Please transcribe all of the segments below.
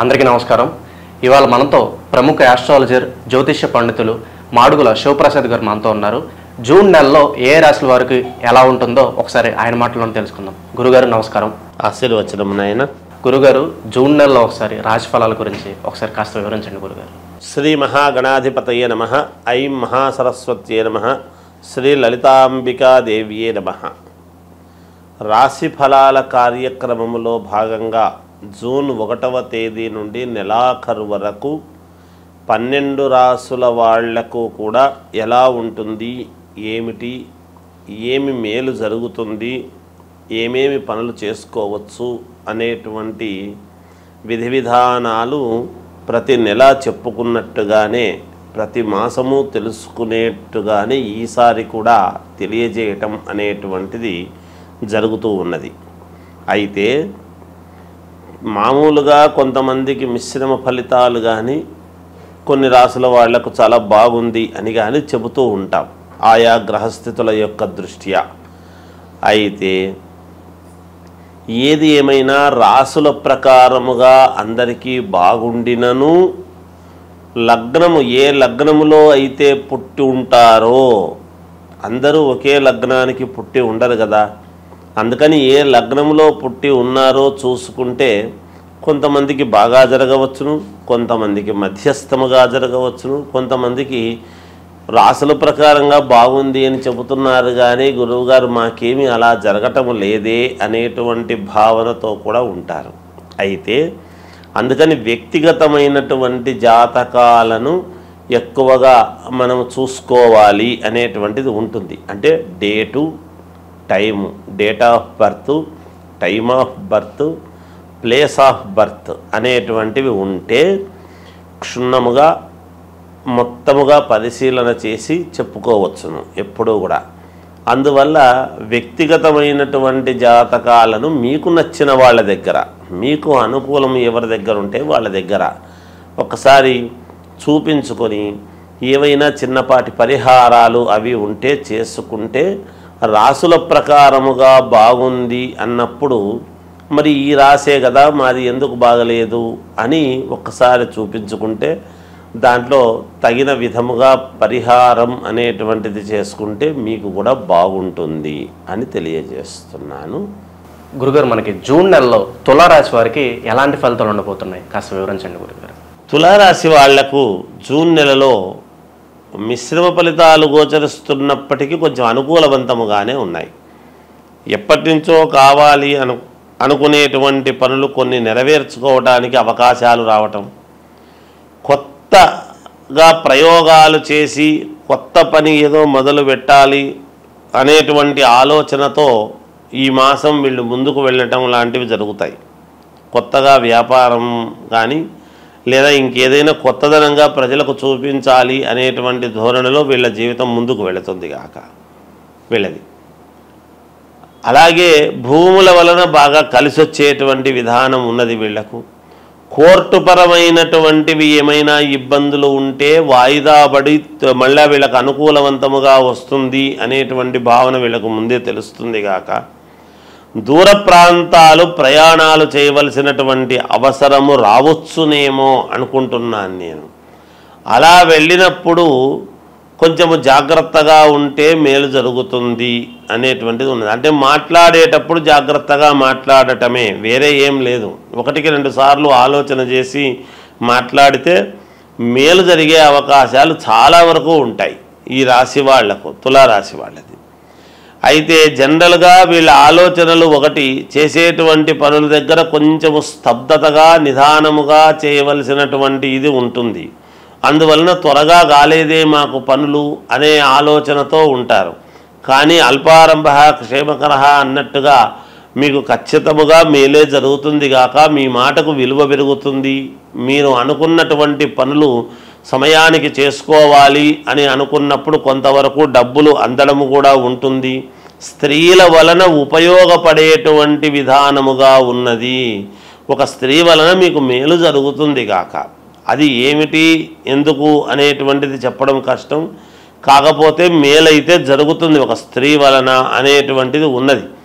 అందరికీ నమస్కారం ఇవాళ మనతో ప్రముఖ ఆస్ట్రాలజర్ జ్యోతిష్య పండితులు మాడుగుల శివప్రసాద్ గారు మనతో ఉన్నారు జూన్ నెలలో ఏ రాశుల వారికి ఎలా ఉంటుందో ఒకసారి ఆయన మాటలను తెలుసుకుందాం గురుగారు నమస్కారం ఆశీర్వచనం నాయన గురుగారు జూన్ నెలలో ఒకసారి రాశి ఫలాల గురించి ఒకసారి కాస్త వివరించండి గురుగారు శ్రీ మహాగణాధిపతయే నమ ఐం మహాసరస్వత్యే నమ శ్రీ లలితాంబికాదేవియే నమ రాశి ఫలాల కార్యక్రమములో భాగంగా జూన్ ఒకటవ తేదీ నుండి నెలాఖరు వరకు పన్నెండు రాసుల వాళ్లకు కూడా ఎలా ఉంటుంది ఏమిటి ఏమి మేలు జరుగుతుంది ఏమేమి పనులు చేసుకోవచ్చు అనేటువంటి విధి విధానాలు ప్రతి నెల చెప్పుకున్నట్టుగానే ప్రతి మాసము తెలుసుకునేట్టుగానే ఈసారి కూడా తెలియజేయటం అనేటువంటిది జరుగుతూ ఉన్నది అయితే మామూలుగా కొంతమందికి మిశ్రమ ఫలితాలు కానీ కొన్ని రాసుల వాళ్లకు చాలా బాగుంది అని కానీ చెబుతూ ఉంటాం ఆయా గ్రహస్థితుల యొక్క దృష్ట్యా అయితే ఏది ఏమైనా రాసుల ప్రకారముగా అందరికీ బాగుండినను లగ్నము ఏ లగ్నములో అయితే పుట్టి ఉంటారో అందరూ ఒకే లగ్నానికి పుట్టి ఉండరు కదా అందుకని ఏ లగ్నములో పుట్టి ఉన్నారో చూసుకుంటే కొంతమందికి బాగా జరగవచ్చును కొంతమందికి మధ్యస్థముగా జరగవచ్చును కొంతమందికి రాసుల ప్రకారంగా బాగుంది అని చెబుతున్నారు కానీ గురువుగారు మాకేమీ అలా జరగటం లేదే అనేటువంటి భావనతో కూడా ఉంటారు అయితే అందుకని వ్యక్తిగతమైనటువంటి జాతకాలను ఎక్కువగా మనం చూసుకోవాలి అనేటువంటిది ఉంటుంది అంటే date time date of birth time of birth place of birth అనేటువంటివి ఉంటే క్షుణ్ణముగా మొత్తముగా పరిశీలన చేసి చెప్పుకోవచ్చును ఎప్పుడూ కూడా అందువల్ల వ్యక్తిగతమైనటువంటి జాతకాలను మీకు నచ్చిన వాళ్ళ దగ్గర మీకు అనుకూలం ఎవరి దగ్గర ఉంటే వాళ్ళ దగ్గర ఒకసారి చూపించుకొని ఏవైనా చిన్నపాటి పరిహారాలు అవి ఉంటే చేసుకుంటే రాసుల ప్రకారముగా బాగుంది అన్నప్పుడు మరి ఈ రాసే కదా మాది ఎందుకు బాగలేదు అని ఒక్కసారి చూపించుకుంటే దాంట్లో తగిన విధముగా పరిహారం అనేటువంటిది చేసుకుంటే మీకు కూడా బాగుంటుంది అని తెలియజేస్తున్నాను గురుగారు మనకి జూన్ నెలలో తులారాశి వారికి ఎలాంటి ఫలితాలు ఉండబోతున్నాయి కాస్త వివరించండి గురుగారు తులారాశి వాళ్లకు జూన్ నెలలో మిశ్రమ ఫలితాలు గోచరిస్తున్నప్పటికీ కొంచెం అనుకూలవంతముగానే ఉన్నాయి ఎప్పటి నుంచో కావాలి అను అనుకునేటువంటి పనులు కొన్ని నెరవేర్చుకోవడానికి అవకాశాలు రావటం కొత్తగా ప్రయోగాలు చేసి కొత్త పని ఏదో మొదలు పెట్టాలి అనేటువంటి ఆలోచనతో ఈ మాసం వీళ్ళు ముందుకు వెళ్ళటం లాంటివి జరుగుతాయి కొత్తగా వ్యాపారం కానీ లేదా ఇంకేదైనా కొత్తదనంగా ప్రజలకు చూపించాలి అనేటువంటి ధోరణిలో వీళ్ళ జీవితం ముందుకు వెళుతుంది కాక వీళ్ళది అలాగే భూముల వలన బాగా కలిసి వచ్చేటువంటి విధానం ఉన్నది వీళ్లకు కోర్టు పరమైనటువంటివి ఏమైనా ఇబ్బందులు ఉంటే వాయిదా పడి త- మళ్ళా వీళ్ళకు అనుకూలవంతముగా వస్తుంది అనేటువంటి భావన వీళ్ళకు ముందే తెలుస్తుంది గాక దూర ప్రాంతాలు ప్రయాణాలు చేయవలసినటువంటి అవసరము రావచ్చునేమో అనుకుంటున్నాను నేను అలా వెళ్ళినప్పుడు కొంచెము జాగ్రత్తగా ఉంటే మేలు జరుగుతుంది అనేటువంటిది ఉన్నది అంటే మాట్లాడేటప్పుడు జాగ్రత్తగా మాట్లాడటమే వేరే ఏం లేదు ఒకటికి రెండు సార్లు ఆలోచన చేసి మాట్లాడితే మేలు జరిగే అవకాశాలు చాలా వరకు ఉంటాయి ఈ రాశి వాళ్లకు తులారాశి వాళ్ళది అయితే జనరల్గా వీళ్ళ ఆలోచనలు ఒకటి చేసేటువంటి పనుల దగ్గర కొంచెము స్తబ్దతగా నిదానముగా చేయవలసినటువంటి ఇది ఉంటుంది అందువలన త్వరగా కాలేదే మాకు పనులు అనే ఆలోచనతో ఉంటారు కానీ అల్పారంభ క్షేమకర అన్నట్టుగా మీకు ఖచ్చితముగా మేలే జరుగుతుంది గాక మీ మాటకు విలువ పెరుగుతుంది మీరు అనుకున్నటువంటి పనులు సమయానికి చేసుకోవాలి అని అనుకున్నప్పుడు కొంతవరకు డబ్బులు అందడము కూడా ఉంటుంది స్త్రీల వలన ఉపయోగపడేటువంటి విధానముగా ఉన్నది ఒక స్త్రీ వలన మీకు మేలు జరుగుతుంది గాక అది ఏమిటి ఎందుకు అనేటువంటిది చెప్పడం కష్టం కాకపోతే మేలైతే జరుగుతుంది ఒక స్త్రీ వలన అనేటువంటిది ఉన్నది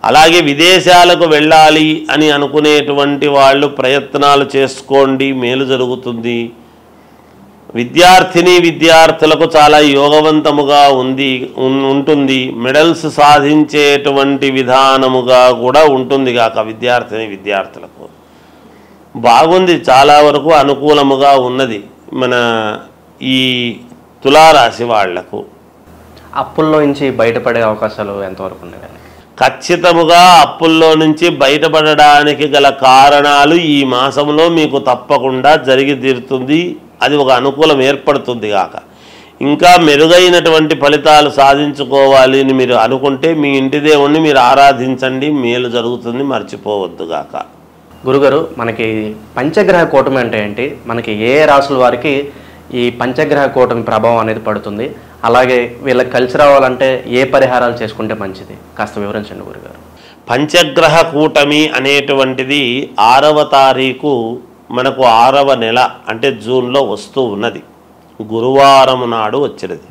అలాగే విదేశాలకు వెళ్ళాలి అని అనుకునేటువంటి వాళ్ళు ప్రయత్నాలు చేసుకోండి మేలు జరుగుతుంది విద్యార్థిని విద్యార్థులకు చాలా యోగవంతముగా ఉంది ఉన్- ఉంటుంది మెడల్స్ సాధించేటువంటి విధానముగా కూడా ఉంటుంది కాక విద్యార్థిని విద్యార్థులకు బాగుంది చాలా వరకు అనుకూలముగా ఉన్నది మన ఈ తులారాశి వాళ్లకు అప్పుల్లో నుంచి బయటపడే అవకాశాలు ఎంతవరకు ఉన్నాయి ఖచ్చితముగా అప్పుల్లో నుంచి బయటపడడానికి గల కారణాలు ఈ మాసంలో మీకు తప్పకుండా జరిగి తీరుతుంది అది ఒక అనుకూలం ఏర్పడుతుంది కాక ఇంకా మెరుగైనటువంటి ఫలితాలు సాధించుకోవాలి అని మీరు అనుకుంటే మీ ఇంటి దేవుణ్ణి మీరు ఆరాధించండి మేలు జరుగుతుంది మర్చిపోవద్దు గాక గురుగారు మనకి పంచగ్రహ కూటమి అంటే ఏంటి మనకి ఏ రాసుల వారికి ఈ పంచగ్రహ కూటమి ప్రభావం అనేది పడుతుంది అలాగే వీళ్ళకి కలిసి రావాలంటే ఏ పరిహారాలు చేసుకుంటే మంచిది కాస్త వివరించండి గురుగారు పంచగ్రహ కూటమి అనేటువంటిది ఆరవ తారీఖు మనకు ఆరవ నెల అంటే జూన్లో వస్తూ ఉన్నది గురువారం నాడు వచ్చినది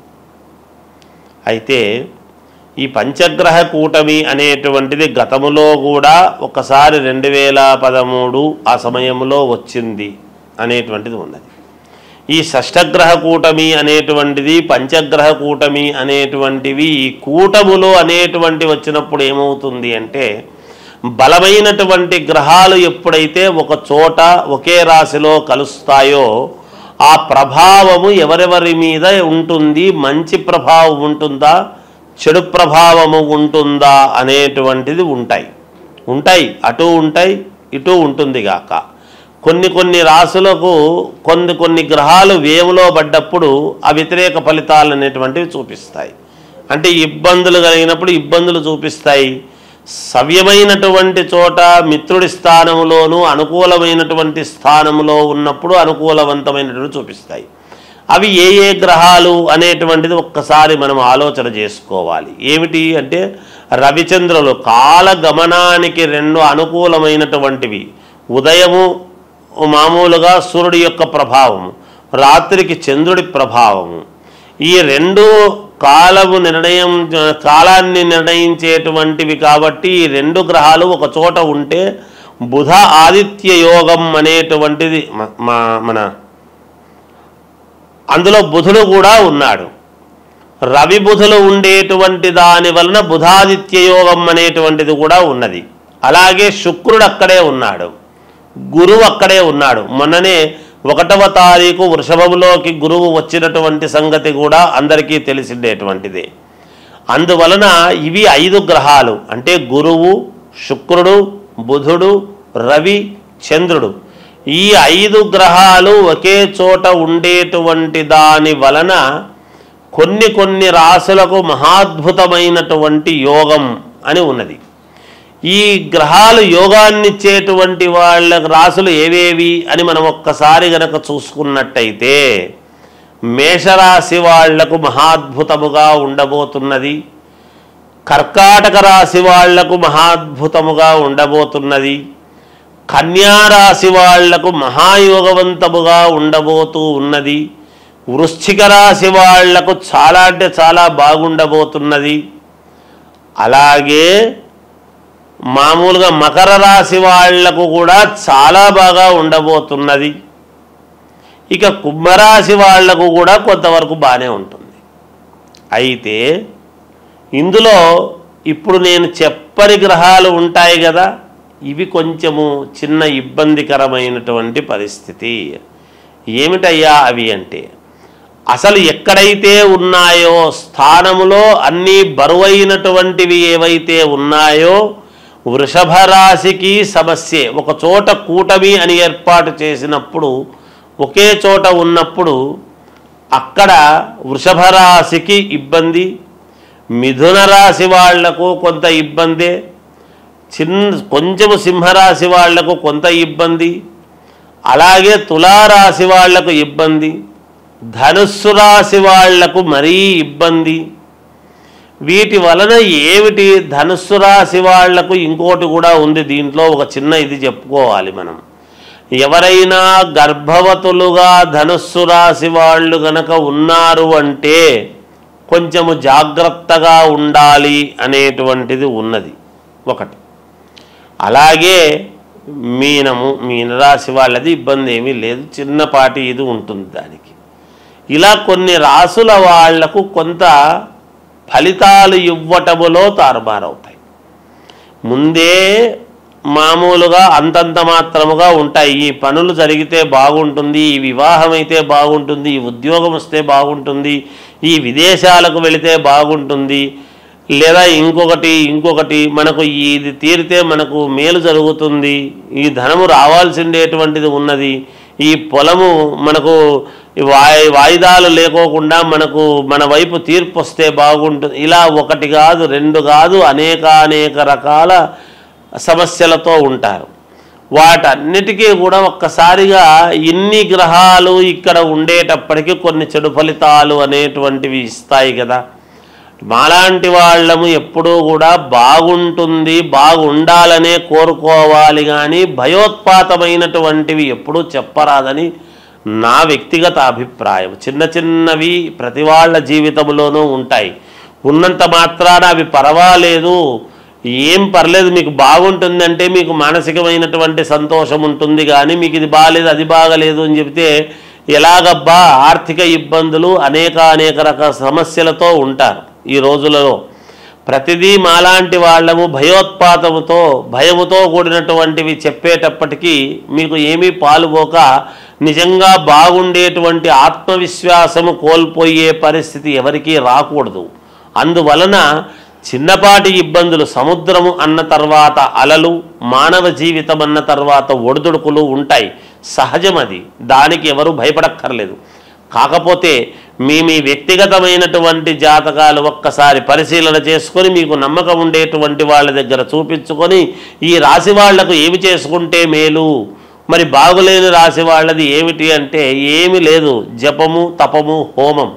అయితే ఈ పంచగ్రహ కూటమి అనేటువంటిది గతములో కూడా ఒకసారి రెండు వేల పదమూడు ఆ సమయంలో వచ్చింది అనేటువంటిది ఉన్నది ఈ షష్టగ్రహ కూటమి అనేటువంటిది పంచగ్రహ కూటమి అనేటువంటివి ఈ కూటములు అనేటువంటి వచ్చినప్పుడు ఏమవుతుంది అంటే బలమైనటువంటి గ్రహాలు ఎప్పుడైతే ఒక చోట ఒకే రాశిలో కలుస్తాయో ఆ ప్రభావము ఎవరెవరి మీద ఉంటుంది మంచి ప్రభావం ఉంటుందా చెడు ప్రభావము ఉంటుందా అనేటువంటిది ఉంటాయి ఉంటాయి అటు ఉంటాయి ఇటు ఉంటుంది గాక కొన్ని కొన్ని రాసులకు కొన్ని కొన్ని గ్రహాలు వేములో పడ్డప్పుడు ఆ వ్యతిరేక ఫలితాలు అనేటువంటివి చూపిస్తాయి అంటే ఇబ్బందులు కలిగినప్పుడు ఇబ్బందులు చూపిస్తాయి సవ్యమైనటువంటి చోట మిత్రుడి స్థానములోను అనుకూలమైనటువంటి స్థానములో ఉన్నప్పుడు అనుకూలవంతమైనటువంటి చూపిస్తాయి అవి ఏ ఏ గ్రహాలు అనేటువంటిది ఒక్కసారి మనం ఆలోచన చేసుకోవాలి ఏమిటి అంటే రవిచంద్రులు కాల గమనానికి రెండు అనుకూలమైనటువంటివి ఉదయము మామూలుగా సూర్యుడి యొక్క ప్రభావము రాత్రికి చంద్రుడి ప్రభావము ఈ రెండు కాలము నిర్ణయం కాలాన్ని నిర్ణయించేటువంటివి కాబట్టి ఈ రెండు గ్రహాలు ఒక చోట ఉంటే బుధ ఆదిత్య యోగం అనేటువంటిది మ- మా- మన అందులో బుధుడు కూడా ఉన్నాడు రవి బుధులు ఉండేటువంటి దాని వలన బుధాదిత్య యోగం అనేటువంటిది కూడా ఉన్నది అలాగే శుక్రుడు అక్కడే ఉన్నాడు గురువు అక్కడే ఉన్నాడు మొన్ననే ఒకటవ తారీఖు వృషభంలోకి గురువు వచ్చినటువంటి సంగతి కూడా అందరికీ తెలిసిండేటువంటిదే అందువలన ఇవి ఐదు గ్రహాలు అంటే గురువు శుక్రుడు బుధుడు రవి చంద్రుడు ఈ ఐదు గ్రహాలు ఒకే చోట ఉండేటువంటి దాని వలన కొన్ని కొన్ని రాసులకు మహాద్భుతమైనటువంటి యోగం అని ఉన్నది ఈ గ్రహాలు యోగాన్నిచ్చేటువంటి వాళ్ళ రాసులు ఏవేవి అని మనం ఒక్కసారి గనక చూసుకున్నట్టయితే మేషరాశి వాళ్లకు మహాద్భుతముగా ఉండబోతున్నది కర్కాటక రాశి వాళ్లకు మహాద్భుతముగా ఉండబోతున్నది కన్యా రాశి వాళ్లకు మహాయోగవంతముగా ఉండబోతూ ఉన్నది వృశ్చిక రాశి వాళ్లకు చాలా అంటే చాలా బాగుండబోతున్నది అలాగే మామూలుగా మకర రాశి వాళ్లకు కూడా చాలా బాగా ఉండబోతున్నది ఇక కుంభరాశి వాళ్లకు కూడా కొంతవరకు బాగానే ఉంటుంది అయితే ఇందులో ఇప్పుడు నేను చెప్పని గ్రహాలు ఉంటాయి కదా ఇవి కొంచెము చిన్న ఇబ్బందికరమైనటువంటి పరిస్థితి ఏమిటయ్యా అవి అంటే అసలు ఎక్కడైతే ఉన్నాయో స్థానములో అన్నీ బరువైనటువంటివి ఏవైతే ఉన్నాయో వృషభ రాశికి సమస్యే ఒక చోట కూటమి అని ఏర్పాటు చేసినప్పుడు ఒకే చోట ఉన్నప్పుడు అక్కడ వృషభ రాశికి ఇబ్బంది మిథున రాశి వాళ్లకు కొంత ఇబ్బందే చిన్న కొంచెము సింహరాశి వాళ్లకు కొంత ఇబ్బంది అలాగే తులారాశి వాళ్లకు ఇబ్బంది ధనుస్సు రాశి వాళ్లకు మరీ ఇబ్బంది వీటి వలన ఏమిటి ధనుస్సు రాశి వాళ్లకు ఇంకోటి కూడా ఉంది దీంట్లో ఒక చిన్న ఇది చెప్పుకోవాలి మనం ఎవరైనా గర్భవతులుగా ధనుస్సు రాశి వాళ్ళు గనక ఉన్నారు అంటే కొంచెము జాగ్రత్తగా ఉండాలి అనేటువంటిది ఉన్నది ఒకటి అలాగే మీనము మీనరాశి వాళ్ళది ఇబ్బంది ఏమీ లేదు చిన్నపాటి ఇది ఉంటుంది దానికి ఇలా కొన్ని రాసుల వాళ్లకు కొంత ఫలితాలు ఇవ్వటములో తారుమారవుతాయి ముందే మామూలుగా అంతంత మాత్రముగా ఉంటాయి ఈ పనులు జరిగితే బాగుంటుంది ఈ వివాహం అయితే బాగుంటుంది ఈ ఉద్యోగం వస్తే బాగుంటుంది ఈ విదేశాలకు వెళితే బాగుంటుంది లేదా ఇంకొకటి ఇంకొకటి మనకు ఇది తీరితే మనకు మేలు జరుగుతుంది ఈ ధనము రావాల్సిండేటువంటిది ఉన్నది ఈ పొలము మనకు వాయి వాయిదాలు లేకోకుండా మనకు మన వైపు తీర్పు వస్తే బాగుంటుంది ఇలా ఒకటి కాదు రెండు కాదు అనేక అనేక రకాల సమస్యలతో ఉంటారు వాటన్నిటికీ కూడా ఒక్కసారిగా ఇన్ని గ్రహాలు ఇక్కడ ఉండేటప్పటికీ కొన్ని చెడు ఫలితాలు అనేటువంటివి ఇస్తాయి కదా మాలాంటి వాళ్ళము ఎప్పుడూ కూడా బాగుంటుంది బాగుండాలనే కోరుకోవాలి కానీ భయోత్పాతమైనటువంటివి ఎప్పుడూ చెప్పరాదని నా వ్యక్తిగత అభిప్రాయం చిన్న చిన్నవి ప్రతి వాళ్ళ జీవితంలోనూ ఉంటాయి ఉన్నంత మాత్రాన అవి పర్వాలేదు ఏం పర్లేదు మీకు బాగుంటుందంటే మీకు మానసికమైనటువంటి సంతోషం ఉంటుంది కానీ మీకు ఇది బాగాలేదు అది బాగలేదు అని చెప్తే ఎలాగబ్బా ఆర్థిక ఇబ్బందులు అనేక అనేక రకాల సమస్యలతో ఉంటారు ఈ రోజులలో ప్రతిదీ మాలాంటి వాళ్ళము భయోత్పాతముతో భయముతో కూడినటువంటివి చెప్పేటప్పటికీ మీకు ఏమీ పాలుపోక నిజంగా బాగుండేటువంటి ఆత్మవిశ్వాసము కోల్పోయే పరిస్థితి ఎవరికీ రాకూడదు అందువలన చిన్నపాటి ఇబ్బందులు సముద్రము అన్న తర్వాత అలలు మానవ జీవితం అన్న తర్వాత ఒడిదుడుకులు ఉంటాయి సహజం అది దానికి ఎవరు భయపడక్కర్లేదు కాకపోతే మీ మీ వ్యక్తిగతమైనటువంటి జాతకాలు ఒక్కసారి పరిశీలన చేసుకొని మీకు నమ్మకం ఉండేటువంటి వాళ్ళ దగ్గర చూపించుకొని ఈ రాశి వాళ్లకు ఏమి చేసుకుంటే మేలు మరి బాగులేని రాశి వాళ్ళది ఏమిటి అంటే ఏమి లేదు జపము తపము హోమం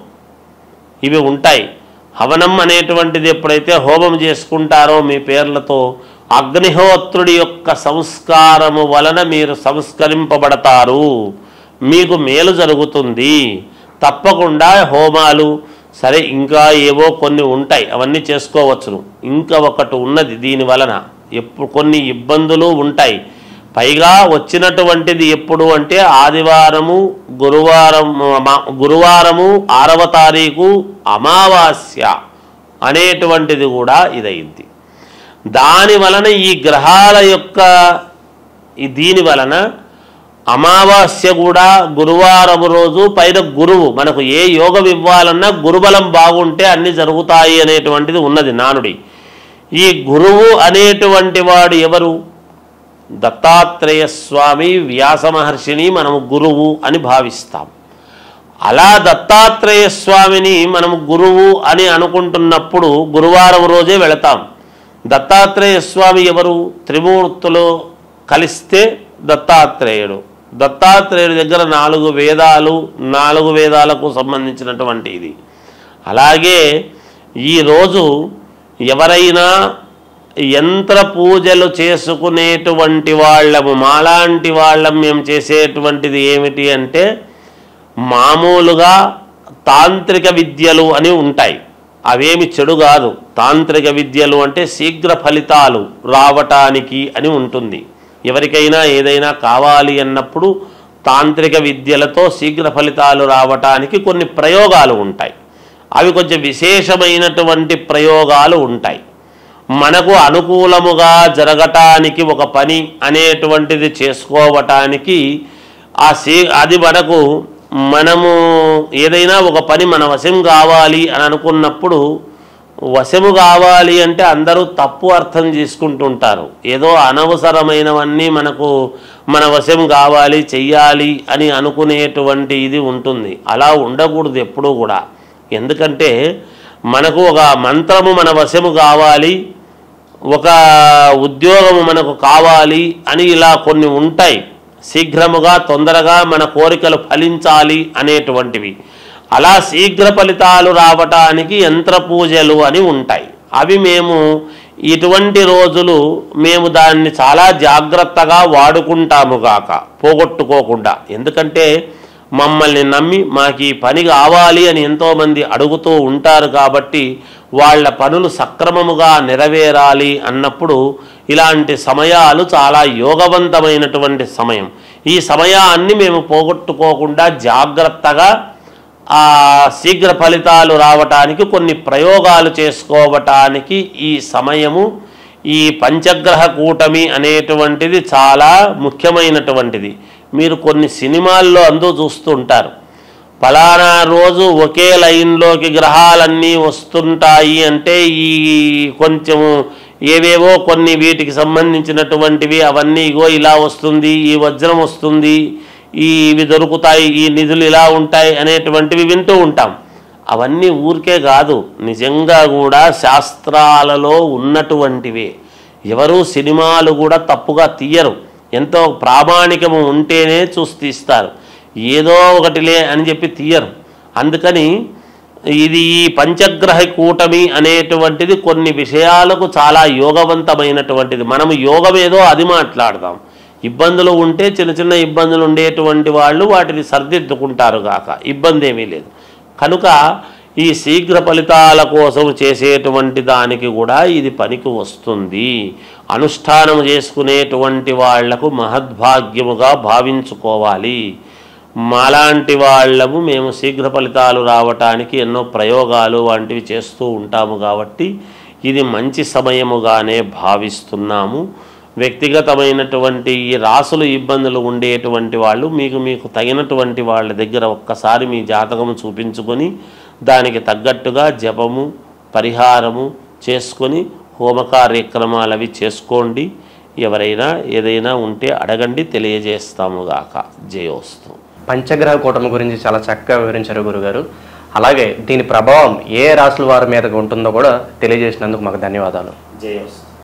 ఇవి ఉంటాయి హవనం అనేటువంటిది ఎప్పుడైతే హోమం చేసుకుంటారో మీ పేర్లతో అగ్నిహోత్రుడి యొక్క సంస్కారము వలన మీరు సంస్కరింపబడతారు మీకు మేలు జరుగుతుంది తప్పకుండా హోమాలు సరే ఇంకా ఏవో కొన్ని ఉంటాయి అవన్నీ చేసుకోవచ్చును ఇంకా ఒకటి ఉన్నది దీని వలన ఎప్పుడు కొన్ని ఇబ్బందులు ఉంటాయి పైగా వచ్చినటువంటిది ఎప్పుడు అంటే ఆదివారము గురువారం మా- గురువారము ఆరవ తారీఖు అమావాస్య అనేటువంటిది కూడా ఇదైంది దాని వలన ఈ గ్రహాల యొక్క ఈ దీని వలన అమావాస్య కూడా గురువారం రోజు పైన గురువు మనకు ఏ యోగం ఇవ్వాలన్నా గురుబలం బాగుంటే అన్ని జరుగుతాయి అనేటువంటిది ఉన్నది నానుడి ఈ గురువు అనేటువంటి వాడు ఎవరు దత్తాత్రేయ స్వామి వ్యాస మహర్షిని మనము గురువు అని భావిస్తాం అలా దత్తాత్రేయ స్వామిని మనం గురువు అని అనుకుంటున్నప్పుడు గురువారం రోజే వెళతాం దత్తాత్రేయ స్వామి ఎవరు త్రిమూర్తులు కలిస్తే దత్తాత్రేయుడు దత్తాత్రేయుడి దగ్గర నాలుగు వేదాలు నాలుగు వేదాలకు సంబంధించినటువంటి ఇది అలాగే ఈరోజు ఎవరైనా యంత్ర పూజలు చేసుకునేటువంటి వాళ్ళము మాలాంటి వాళ్ళం మేము చేసేటువంటిది ఏమిటి అంటే మామూలుగా తాంత్రిక విద్యలు అని ఉంటాయి అవేమి చెడు కాదు తాంత్రిక విద్యలు అంటే శీఘ్ర ఫలితాలు రావటానికి అని ఉంటుంది ఎవరికైనా ఏదైనా కావాలి అన్నప్పుడు తాంత్రిక విద్యలతో శీఘ్ర ఫలితాలు రావటానికి కొన్ని ప్రయోగాలు ఉంటాయి అవి కొంచెం విశేషమైనటువంటి ప్రయోగాలు ఉంటాయి మనకు అనుకూలముగా జరగటానికి ఒక పని అనేటువంటిది చేసుకోవటానికి ఆ సీ అది మనకు మనము ఏదైనా ఒక పని మన వశం కావాలి అని అనుకున్నప్పుడు వశము కావాలి అంటే అందరూ తప్పు అర్థం చేసుకుంటుంటారు ఏదో అనవసరమైనవన్నీ మనకు మన వశం కావాలి చెయ్యాలి అని అనుకునేటువంటి ఇది ఉంటుంది అలా ఉండకూడదు ఎప్పుడూ కూడా ఎందుకంటే మనకు ఒక మంత్రము మన వశము కావాలి ఒక ఉద్యోగము మనకు కావాలి అని ఇలా కొన్ని ఉంటాయి శీఘ్రముగా తొందరగా మన కోరికలు ఫలించాలి అనేటువంటివి అలా శీఘ్ర ఫలితాలు రావటానికి యంత్ర పూజలు అని ఉంటాయి అవి మేము ఇటువంటి రోజులు మేము దాన్ని చాలా జాగ్రత్తగా వాడుకుంటాము గాక పోగొట్టుకోకుండా ఎందుకంటే మమ్మల్ని నమ్మి మాకు ఈ పని కావాలి అని ఎంతోమంది అడుగుతూ ఉంటారు కాబట్టి వాళ్ళ పనులు సక్రమముగా నెరవేరాలి అన్నప్పుడు ఇలాంటి సమయాలు చాలా యోగవంతమైనటువంటి సమయం ఈ సమయాన్ని మేము పోగొట్టుకోకుండా జాగ్రత్తగా ఆ శీఘ్ర ఫలితాలు రావటానికి కొన్ని ప్రయోగాలు చేసుకోవటానికి ఈ సమయము ఈ పంచగ్రహ కూటమి అనేటువంటిది చాలా ముఖ్యమైనటువంటిది మీరు కొన్ని సినిమాల్లో అందు చూస్తుంటారు ఫలానా రోజు ఒకే లైన్లోకి గ్రహాలన్నీ వస్తుంటాయి అంటే ఈ కొంచెము ఏవేవో కొన్ని వీటికి సంబంధించినటువంటివి అవన్నీ ఇగో ఇలా వస్తుంది ఈ వజ్రం వస్తుంది ఈ ఇవి దొరుకుతాయి ఈ నిధులు ఇలా ఉంటాయి అనేటువంటివి వింటూ ఉంటాం అవన్నీ ఊరికే కాదు నిజంగా కూడా శాస్త్రాలలో ఉన్నటువంటివే ఎవరు సినిమాలు కూడా తప్పుగా తీయరు ఎంతో ప్రామాణికము ఉంటేనే చూసి తీస్తారు ఏదో ఒకటిలే అని చెప్పి తీయరు అందుకని ఇది ఈ పంచగ్రహ కూటమి అనేటువంటిది కొన్ని విషయాలకు చాలా యోగవంతమైనటువంటిది మనము యోగం ఏదో అది మాట్లాడదాం ఇబ్బందులు ఉంటే చిన్న చిన్న ఇబ్బందులు ఉండేటువంటి వాళ్ళు వాటిని సర్దిద్దుకుంటారు గాక ఇబ్బంది ఏమీ లేదు కనుక ఈ శీఘ్ర ఫలితాల కోసం చేసేటువంటి దానికి కూడా ఇది పనికి వస్తుంది అనుష్ఠానం చేసుకునేటువంటి వాళ్లకు మహద్భాగ్యముగా భావించుకోవాలి మాలాంటి వాళ్ళము మేము శీఘ్ర ఫలితాలు రావటానికి ఎన్నో ప్రయోగాలు వంటివి చేస్తూ ఉంటాము కాబట్టి ఇది మంచి సమయముగానే భావిస్తున్నాము వ్యక్తిగతమైనటువంటి ఈ రాసులు ఇబ్బందులు ఉండేటువంటి వాళ్ళు మీకు మీకు తగినటువంటి వాళ్ళ దగ్గర ఒక్కసారి మీ జాతకము చూపించుకొని దానికి తగ్గట్టుగా జపము పరిహారము చేసుకొని హోమ కార్యక్రమాలు అవి చేసుకోండి ఎవరైనా ఏదైనా ఉంటే అడగండి తెలియజేస్తాము గాక జయోస్తు పంచగ్రహ కూటమి గురించి చాలా చక్కగా వివరించారు గురుగారు అలాగే దీని ప్రభావం ఏ రాశుల వారి మీదకి ఉంటుందో కూడా తెలియజేసినందుకు మాకు ధన్యవాదాలు జయోస్తు